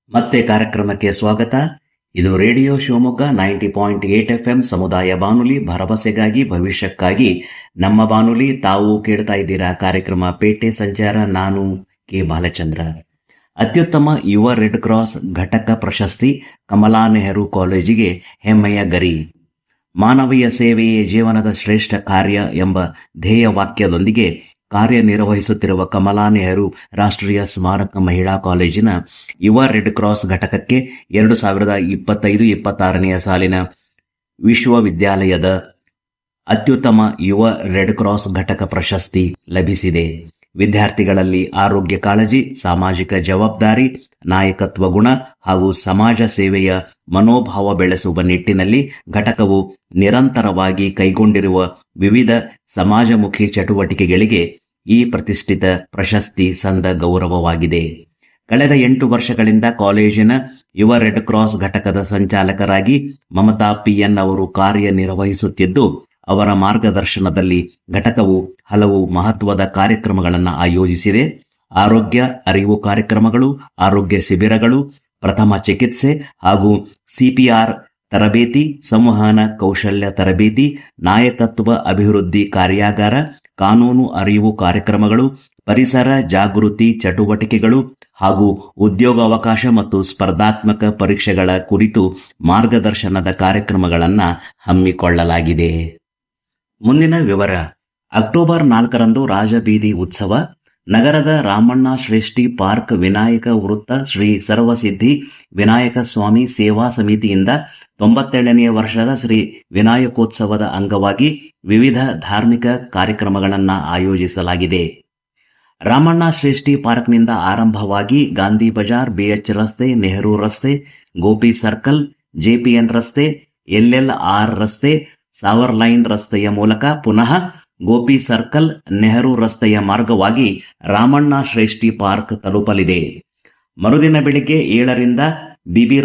ಮತ್ತೆ ಕಾರ್ಯಕ್ರಮಕ್ಕೆ ಸ್ವಾಗತ ಇದು radio Shivamogga ninety point eight F M ಸಮುದಾಯ ಬಾನುಲಿ ಭರವಸೆಗಾಗಿ ಭವಿಷ್ಯಕ್ಕಾಗಿ ನಮ್ಮ ಬಾನುಲಿ ತಾವು ಕೇಳ್ತಾ ಇದ್ದೀರಾ ಕಾರ್ಯಕ್ರಮ ಪೇಟೆ ಸಂಚಾರ ನಾನು ಕೆ ಬಾಲಚಂದ್ರ ಅತ್ಯುತ್ತಮ ಯುವ ರೆಡ್ ಕ್ರಾಸ್ ಘಟಕ ಪ್ರಶಸ್ತಿ ಕಮಲಾ ನೆಹರು ಕಾಲೇಜಿಗೆ ಹೆಮ್ಮೆಯ ಗರಿ ಮಾನವೀಯ ಸೇವೆಯೇ ಜೀವನದ ಶ್ರೇಷ್ಠ ಕಾರ್ಯ ಎಂಬ ಧ್ಯೇಯ ವಾಕ್ಯದೊಂದಿಗೆ ಕಾರ್ಯನಿರ್ವಹಿಸುತ್ತಿರುವ ಕಮಲಾ ನೆಹರು ರಾಷ್ಟ್ರೀಯ ಸ್ಮಾರಕ ಮಹಿಳಾ ಕಾಲೇಜಿನ ಯುವ ರೆಡ್ ಕ್ರಾಸ್ ಘಟಕಕ್ಕೆ ಎರಡು ಸಾವಿರದ ಇಪ್ಪತ್ತೈದು ಇಪ್ಪತ್ತಾರನೆಯ ಸಾಲಿನ ವಿಶ್ವವಿದ್ಯಾಲಯದ ಅತ್ಯುತ್ತಮ ಯುವ ರೆಡ್ ಕ್ರಾಸ್ ಘಟಕ ಪ್ರಶಸ್ತಿ ಲಭಿಸಿದೆ ವಿದ್ಯಾರ್ಥಿಗಳಲ್ಲಿ ಆರೋಗ್ಯ ಕಾಳಜಿ ಸಾಮಾಜಿಕ ಜವಾಬ್ದಾರಿ ನಾಯಕತ್ವ ಗುಣ ಹಾಗೂ ಸಮಾಜ ಸೇವೆಯ ಮನೋಭಾವ ಬೆಳೆಸುವ ನಿಟ್ಟಿನಲ್ಲಿ ಘಟಕವು ನಿರಂತರವಾಗಿ ಕೈಗೊಂಡಿರುವ ವಿವಿಧ ಸಮಾಜಮುಖಿ ಚಟುವಟಿಕೆಗಳಿಗೆ ಈ ಪ್ರತಿಷ್ಠಿತ ಪ್ರಶಸ್ತಿ ಸಂದ ಗೌರವವಾಗಿದೆ ಕಳೆದ ಎಂಟು ವರ್ಷಗಳಿಂದ ಕಾಲೇಜಿನ ಯುವ ರೆಡ್ ಕ್ರಾಸ್ ಘಟಕದ ಸಂಚಾಲಕರಾಗಿ ಮಮತಾ ಪಿಎನ್ ಅವರು ಕಾರ್ಯನಿರ್ವಹಿಸುತ್ತಿದ್ದು ಅವರ ಮಾರ್ಗದರ್ಶನದಲ್ಲಿ ಘಟಕವು ಹಲವು ಮಹತ್ವದ ಕಾರ್ಯಕ್ರಮಗಳನ್ನು ಆಯೋಜಿಸಿದೆ ಆರೋಗ್ಯ ಅರಿವು ಕಾರ್ಯಕ್ರಮಗಳು ಆರೋಗ್ಯ ಶಿಬಿರಗಳು ಪ್ರಥಮ ಚಿಕಿತ್ಸೆ ಹಾಗೂ ಸಿಪಿಆರ್ ತರಬೇತಿ ಸಂವಹನ ಕೌಶಲ್ಯ ತರಬೇತಿ ನಾಯಕತ್ವ ಅಭಿವೃದ್ಧಿ ಕಾರ್ಯಾಗಾರ ಕಾನೂನು ಅರಿವು ಕಾರ್ಯಕ್ರಮಗಳು ಪರಿಸರ ಜಾಗೃತಿ ಚಟುವಟಿಕೆಗಳು ಹಾಗೂ ಉದ್ಯೋಗಾವಕಾಶ ಮತ್ತು ಸ್ಪರ್ಧಾತ್ಮಕ ಪರೀಕ್ಷೆಗಳ ಕುರಿತು ಮಾರ್ಗದರ್ಶನದ ಕಾರ್ಯಕ್ರಮಗಳನ್ನು ಹಮ್ಮಿಕೊಳ್ಳಲಾಗಿದೆ ಮುಂದಿನ ವಿವರ ಅಕ್ಟೋಬರ್ ನಾಲ್ಕರಂದು ರಾಜಬೀದಿ ಉತ್ಸವ ನಗರದ ರಾಮಣ್ಣ ಶ್ರೇಷ್ಠಿ ಪಾರ್ಕ್ ವಿನಾಯಕ ವೃತ್ತ ಶ್ರೀ ಸರ್ವಸಿದ್ಧಿ ವಿನಾಯಕ ಸ್ವಾಮಿ ಸೇವಾ ಸಮಿತಿಯಿಂದ ತೊಂಬತ್ತೇಳನೆಯ ವರ್ಷದ ಶ್ರೀ ವಿನಾಯಕೋತ್ಸವದ ಅಂಗವಾಗಿ ವಿವಿಧ ಧಾರ್ಮಿಕ ಕಾರ್ಯಕ್ರಮಗಳನ್ನು ಆಯೋಜಿಸಲಾಗಿದೆ ರಾಮಣ್ಣ ಶ್ರೇಷ್ಠಿ ಪಾರ್ಕ್ನಿಂದ ಆರಂಭವಾಗಿ ಗಾಂಧಿ ಬಜಾರ್ ಬಿಎಚ್ ರಸ್ತೆ ನೆಹರು ರಸ್ತೆ ಗೋಪಿ ಸರ್ಕಲ್ ಜೆಪಿಎನ್ ರಸ್ತೆ ಎಲ್ಎಲ್ಆರ್ ರಸ್ತೆ ಸಾವರ್ ಲೈನ್ ರಸ್ತೆಯ ಮೂಲಕ ಪುನಃ ಗೋಪಿ ಸರ್ಕಲ್ ನೆಹರು ರಸ್ತೆಯ ಮಾರ್ಗವಾಗಿ ರಾಮಣ್ಣ ಶ್ರೇಷ್ಠಿ ಪಾರ್ಕ್ ತಲುಪಲಿದೆ ಮರುದಿನ ಬೆಳಿಗ್ಗೆ ಏಳರಿಂದ ಬಿಬಿ